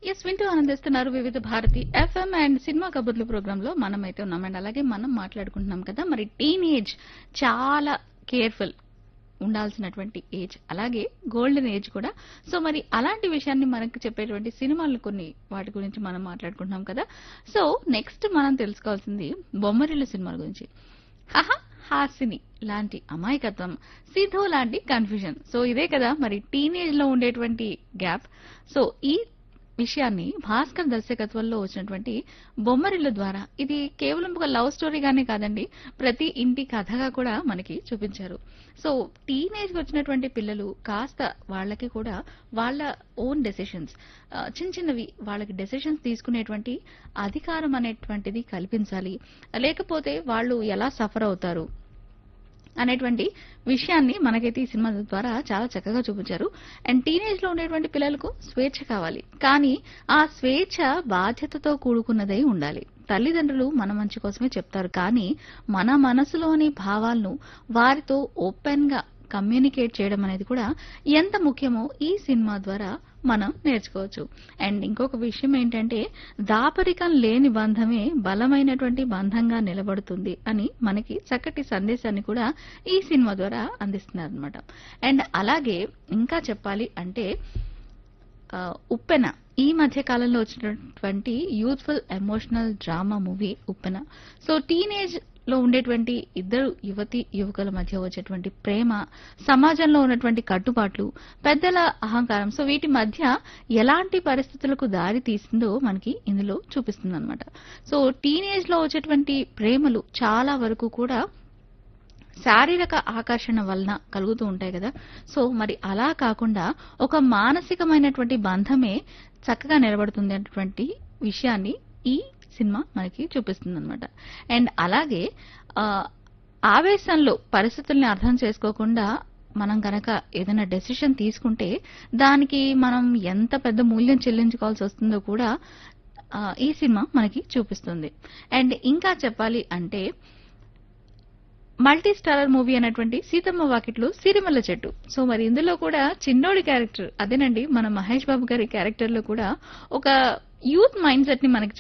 yes వింటూ ఆనందిస్తున్నారు Vividh Bharati FM and cinema కబుర్లు ప్రోగ్రామ్ లో మనం అయితే ఉన్నామండి అలాగే మనం మాట్లాడుకుంటున్నాం కదా మరి టీనేజ్ చాలా కేర్ఫుల్ ఉండాల్సినటువంటి ఏజ్ అలాగే గోల్డెన్ ఏజ్ కూడా సో మరి అలాంటి విషయాన్ని మనకు చెప్పేటువంటి సినిమాలు కొన్ని వాటి గురించి మనం మాట్లాడుకుంటున్నాం కదా సో నెక్స్ట్ మనం తెలుసుకోవాల్సింది బొమ్మరిల్లు సినిమాల గురించి హహ హాసిని లాంటి అమాయకత్వం సిధో లాంటి కన్ఫ్యూజన్ సో ఇదే కదా మరి టీనేజ్ లో ఉండేటువంటి గ్యాప్ సో ఈ విషయాన్ని భాస్కర్ దర్శకత్వంలో వచ్చినటువంటి బొమ్మరిల్లు ద్వారా ఇది కేవలం ఒక లవ్ స్టోరీగానే కాదండి ప్రతి ఇంటి కథగా కూడా మనకి చూపించారు సో టీనేజ్ వచ్చినటువంటి పిల్లలు కాస్త వాళ్ళకి కూడా వాళ్ళ ఓన్ డెసిషన్స్ చిన్న చిన్నవి వాళ్ళకి డెసిషన్స్ తీసుకునేటువంటి అధికారం అనేటువంటిది కల్పించాలి లేకపోతే వాళ్ళు ఎలా సఫర్ అవుతారు అనేటువంటి విషయాన్ని మనకైతే ఈ సినిమా ద్వారా చాలా చక్కగా చూపించారు అండ్ టీనేజ్ లో ఉండేటువంటి పిల్లలకు స్వేచ్ఛ కావాలి కానీ ఆ స్వేచ్ఛ బాధ్యతతో కూడుకున్నదై ఉండాలి తల్లిదండ్రులు మన మంచి కోసమే చెప్తారు కానీ మన మనసులోని భావాలను వారితో ఓపెన్ గా కమ్యూనికేట్ చేయడం అనేది కూడా ఎంత ముఖ్యమో ఈ సినిమా ద్వారా మనం నేర్చుకోవచ్చు అండ్ ఇంకొక విషయం ఏంటంటే దాపరికం లేని బంధమే బలమైనటువంటి బంధంగా నిలబడుతుంది అని మనకి చక్కటి సందేశాన్ని కూడా ఈ సినిమా ద్వారా అందిస్తున్నారు అనమాట అండ్ అలాగే ఇంకా చెప్పాలి అంటే ఆ, ఉప్పెన ఈ మధ్య కాలంలో వచ్చినటువంటి youthful emotional drama movie Uppena so teenage లో ఉండేటువంటి ఇద్దరు యువతి యువకుల మధ్య వచ్చేటువంటి ప్రేమ సమాజంలో ఉన్నటువంటి కట్టుబాట్లు పెద్దల అహంకారం సో వీటి మధ్య ఎలాంటి పరిస్థితులకు దారి తీసిందో మనకి ఇందులో చూపిస్తుంది అనమాట సో టీనేజ్ లో వచ్చేటువంటి ప్రేమలు చాలా వరకు కూడా శారీరక ఆకర్షణ వలన కలుగుతూ ఉంటాయి కదా సో మరి అలా కాకుండా ఒక మానసికమైనటువంటి బంధమే చక్కగా నిలబడుతుంది అన్నటువంటి విషయాన్ని ఈ సినిమా మనకి చూపిస్తుంది అనమాట అండ్ అలాగే ఆ, ఆవేశంలో పరిస్థితుల్ని అర్థం చేసుకోకుండా మనం గనక ఏదైనా డెసిషన్ తీసుకుంటే దానికి మనం ఎంత పెద్ద మూల్యం చెల్లించుకోవాల్సి వస్తుందో కూడా ఆ, ఈ సినిమా మనకి చూపిస్తుంది అండ్ ఇంకా చెప్పాలి అంటే మల్టీ స్టారర్ మూవీ అనేటువంటి సీతమ్మ వాకిట్లో సిరిమల్ల చెట్టు సో మరి ఇందులో కూడా చిన్నోడి క్యారెక్టర్ అదేనండి మన మహేష్ బాబు గారి క్యారెక్టర్ లో కూడా ఒక యూత్ మైండ్ సెట్ ని మనకి